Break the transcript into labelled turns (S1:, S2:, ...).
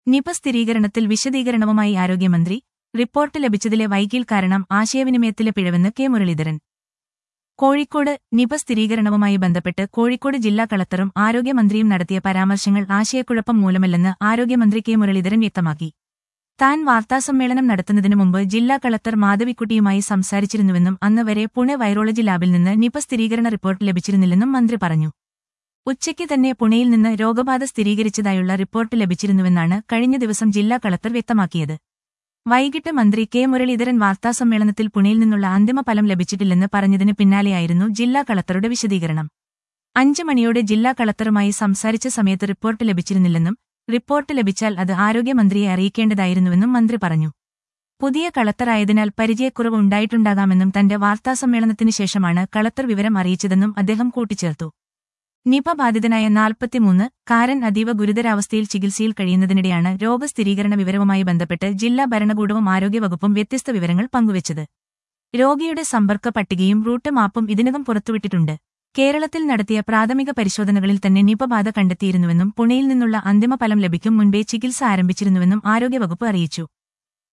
S1: Nipah സ്ഥിരീകരണത്തിൽ വിശദീകരണവുമായി ആരോഗ്യമന്ത്രി report ലഭിച്ചതിലെ വൈകിൽ കാരണം ആശയവിനിമയത്തിലെ പിഴവെന്ന് കെ മുരളീധരൻ കോഴിക്കോട് നിപ സ്ഥിരീകരണവുമായി ബന്ധപ്പെട്ട് കോഴിക്കോട് ജില്ലാ കളക്ടറും ആരോഗ്യമന്ത്രിയും നടത്തിയ പരാമർശങ്ങൾ ആശയക്കുഴപ്പം മൂലമല്ലെന്ന് ആരോഗ്യമന്ത്രി കെ മുരളീധരൻ വ്യക്തമാക്കി താൻ വാർത്താസമ്മേളനം നടത്തുന്നതിനു മുമ്പ് ജില്ലാ കളക്ടർ മാധവിക്കുട്ടിയുമായി സംസാരിച്ചിരുന്നുവെന്നും അന്ന് വരെ പുണെ വൈറോളജി ലാബിൽ നിന്ന് നിപ സ്ഥിരീകരണ റിപ്പോർട്ട് ലഭിച്ചിരുന്നില്ലെന്നും മന്ത്രി പറഞ്ഞു ഉച്ചയ്ക്ക് തന്നെ പുണെയിൽ നിന്ന് രോഗബാധ സ്ഥിരീകരിച്ചതായുള്ള റിപ്പോർട്ട് ലഭിച്ചിരുന്നുവെന്നാണ് കഴിഞ്ഞ ദിവസം ജില്ലാ കളക്ടർ വ്യക്തമാക്കിയത് വൈകിട്ട് മന്ത്രി കെ മുരളീധരൻ വാർത്താസമ്മേളനത്തിൽ പുണെയിൽ നിന്നുള്ള അന്തിമ ഫലം ലഭിച്ചിട്ടില്ലെന്ന് പറഞ്ഞതിന് പിന്നാലെയായിരുന്നു ജില്ലാ കളക്ടറുടെ വിശദീകരണം അഞ്ച് മണിയോടെ ജില്ലാ കളക്ടറുമായി സംസാരിച്ച സമയത്ത് റിപ്പോർട്ട് ലഭിച്ചിരുന്നില്ലെന്നും റിപ്പോർട്ട് ലഭിച്ചാൽ അത് ആരോഗ്യമന്ത്രിയെ അറിയിക്കേണ്ടതായിരുന്നുവെന്നും മന്ത്രി പറഞ്ഞു പുതിയ കളക്ടറായതിനാൽ പരിചയക്കുറവ് ഉണ്ടായിട്ടുണ്ടാകാമെന്നും തന്റെ വാർത്താസമ്മേളനത്തിന് ശേഷമാണ് കളക്ടർ വിവരം അറിയിച്ചതെന്നും അദ്ദേഹം കൂട്ടിച്ചേർത്തു നിപ ബാധിതനായ നാൽപ്പത്തിമൂന്ന് കാരൻ അതീവ ഗുരുതരാവസ്ഥയിൽ ചികിത്സയിൽ കഴിയുന്നതിനിടെയാണ് രോഗസ്ഥിരീകരണ വിവരവുമായി ബന്ധപ്പെട്ട് ജില്ലാ ഭരണകൂടവും ആരോഗ്യവകുപ്പും വ്യത്യസ്ത വിവരങ്ങൾ പങ്കുവച്ചത് രോഗിയുടെ സമ്പർക്ക പട്ടികയും റൂട്ട് മാപ്പും ഇതിനകം പുറത്തുവിട്ടിട്ടുണ്ട് കേരളത്തിൽ നടത്തിയ പ്രാഥമിക പരിശോധനകളിൽ തന്നെ നിപ ബാധ കണ്ടെത്തിയിരുന്നുവെന്നും പുണെയിൽ നിന്നുള്ള അന്തിമ ഫലം ലഭിക്കും മുൻപേ ചികിത്സ ആരംഭിച്ചിരുന്നുവെന്നും ആരോഗ്യവകുപ്പ് അറിയിച്ചു